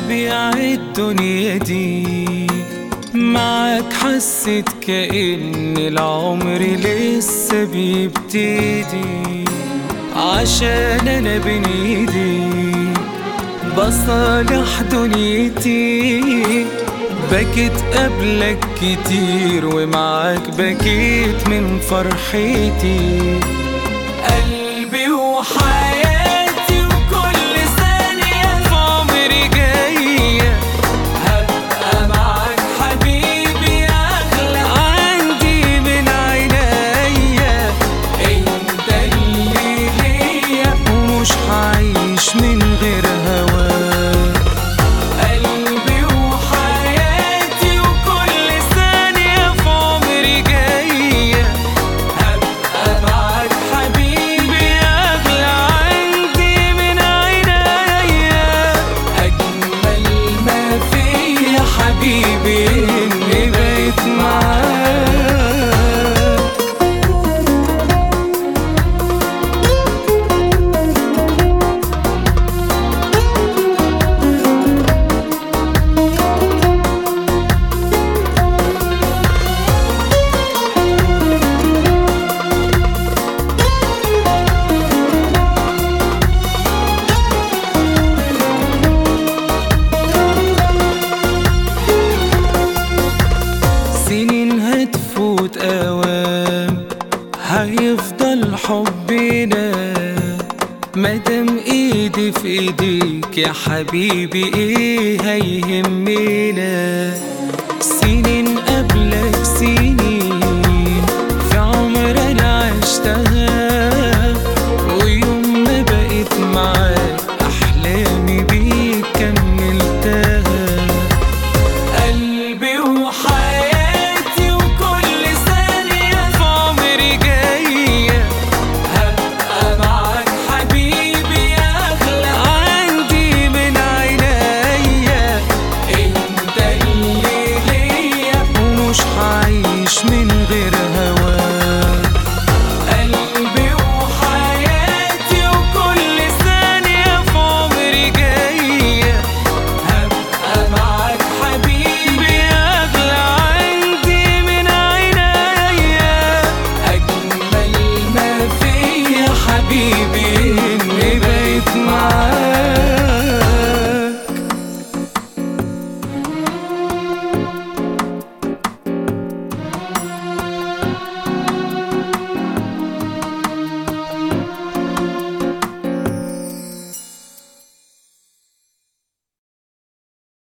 أبيع الدنيا دي معاك حسيت كأن العمر لسه بيبتدي عشان أنا بين ايديك بصالح دنيتي بكيت قبلك كتير ومعاك بكيت من فرحتي قلبي وحياتي وكل ثانية في عمري جاية هبقى معاك حبيبي أغلى عندي من عينيا انت اللي ليا ومش هعيش من غير هواك قلبي وحياتي وكل ثانية في عمري جاية هبقى معاك حبيبي أغلى عندي من عينيا أجمل ما فيا حبيبي إني بقيت معاك سنين هتفوت اوام هيفضل حبنا مادام ايدي في ايديك يا حبيبي ايه هيهمنا سنين قبلك سنين في عمر انا عشتها ويوم ما بقيت معاك احلامي بيك كملتها قلبي وحياتي وكل ثانية في عمري جاية هبقى معاك حبيبي أغلى عندي من عينيا انت اللي ليا ومش هعيش من غير هواك قلبي وحياتي وكل ثانية في عمري جاية هبقى معاك حبيبي أغلى عندي من عينيا أجمل ما فيا حبيبي